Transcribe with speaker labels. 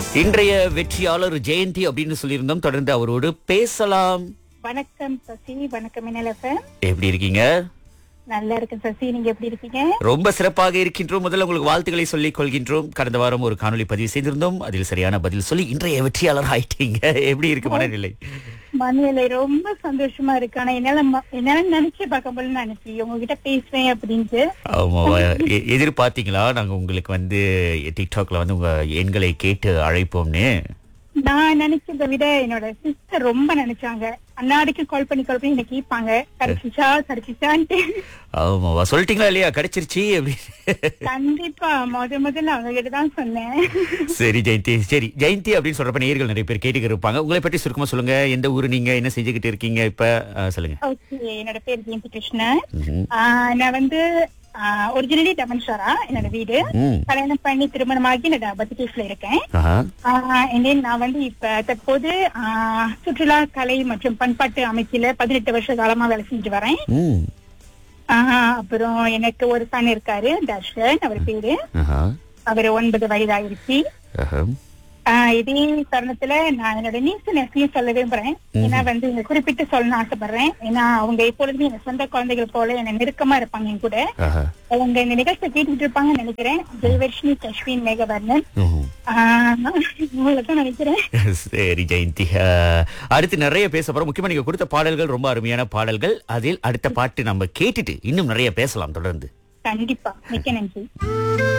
Speaker 1: இன்றைய வெற்றியாளர் ஜெயந்தி அப்படின்னு சொல்லியிருந்தோம் தொடர்ந்து அவரோடு பேசலாம்
Speaker 2: வணக்கம் சசி வணக்கம் மின்னலப்பன்
Speaker 1: எப்படி இருக்கீங்க
Speaker 2: நல்லா இருக்கேன் சசி நீங்க எப்படி இருக்கீங்க
Speaker 1: ரொம்ப சிறப்பாக இருக்கின்றோம் முதல்ல உங்களுக்கு வாழ்த்துக்களை சொல்லிக் கொள்கின்றோம் கடந்த வாரம் ஒரு காணொளி பதிவு செய்திருந்தோம் அதில் சரியான பதில் சொல்லி இன்றைய வெற்றியாளர் ஆயிட்டீங்க எப்படி இருக்கு மனநிலை
Speaker 2: மனநிலை ரொம்ப சந்தோஷமா இருக்கு ஆனா என்னால ம- என்னால நினைச்சு பார்க்க முடியல நினைச்சு உங்ககிட்ட பேசுவேன் அப்படின்ட்டு
Speaker 1: ஆமா எ- எதிர்பார்த்தீங்களா நாங்க உங்களுக்கு வந்து டிக்டாக்ல வந்து உங்க எண்களை கேட்டு அழைப்போம்னு
Speaker 2: நான் நினைச்சதை விட என்னோட சிஸ்டர் ரொம்ப நினைச்சாங்க அன்னாடிக்கு கால் பண்ணி கால் பண்ணி என்ன கேட்பாங்க கிடைச்சிச்சா கிடைச்சிச்சான்ட்டு
Speaker 1: ஆமாவா சொல்லிட்டீங்களா இல்லையா கிடைச்சிருச்சு அப்படின்னு
Speaker 2: கண்டிப்பா முத முதல்ல அவங்க கிட்ட தான் சொன்னேன்
Speaker 1: சரி ஜெயந்தி சரி ஜெயந்தி அப்படின்னு சொல்றப்ப நேயர்கள் நிறைய பேர் கேட்டுக்கிட்டு இருப்பாங்க உங்களை பற்றி சுருக்கமா சொல்லுங்க எந்த ஊரு நீங்க என்ன செஞ்சுக்கிட்டு இருக்கீங்க இப்ப அஹ், சொல்லுங்க
Speaker 2: ஓகே என்னோட பேர் ஜெயந்தி கிருஷ்ணன்
Speaker 1: ம்ஹும்.
Speaker 2: ஆஹ் நான் வந்து ஒரிஜினலி டமன்ஷாரா என்னோட வீடு
Speaker 1: ம்.
Speaker 2: கல்யாணம் பண்ணி திருமணமாகி நான் பத்திகேஸ்ல இருக்கேன்
Speaker 1: ஆஹா.
Speaker 2: ஆஹ் and then நான் வந்து இப்ப தற்போது ஆஹ், சுற்றுலா கலை மற்றும் பண்பாட்டு அமைச்சில பதினெட்டு வருஷ காலமா வேலை செஞ்சு வரேன்
Speaker 1: ம்.
Speaker 2: ஆஹ், அப்புறம் எனக்கு ஒரு சன் இருக்காரு தர்ஷன் அவர் பேரு
Speaker 1: ஆஹா.
Speaker 2: அவர் ஒன்பது வயதாயிருச்சு
Speaker 1: ஆஹா.
Speaker 2: ஆஹ், இதே தருணத்துல நான் என்னோட நீச நெசையும் சொல்ல விரும்புறேன் ஏன்னா வந்து இங்க குறிப்பிட்டு சொல்லணும்னு ஆசைப்படுறேன் ஏன்னா அவங்க எப்பொழுதுமே என் சொந்த குழந்தைகள் போல என்ன நெருக்கமா இருப்பாங்க என் கூட
Speaker 1: ஆஹா.
Speaker 2: அவங்க இந்த நிகழ்ச்சியை கேட்டுட்டு இருப்பாங்கன்னு நினைக்கிறேன் ஜெயவர்ஷினி கஷ்வின் மேகவர்ணன்
Speaker 1: ம்ஹும்.
Speaker 2: உங்களுக்கும் நினைக்கிறேன்
Speaker 1: சரி ஜெயந்தி அஹ், அடுத்து நிறைய பேச போறோம் முக்கியமா நீங்க கொடுத்த பாடல்கள் ரொம்ப அருமையான பாடல்கள் அதில் அடுத்த பாட்டு நம்ம கேட்டுட்டு இன்னும் நிறைய பேசலாம் தொடர்ந்து
Speaker 2: கண்டிப்பா மிக்க நன்றி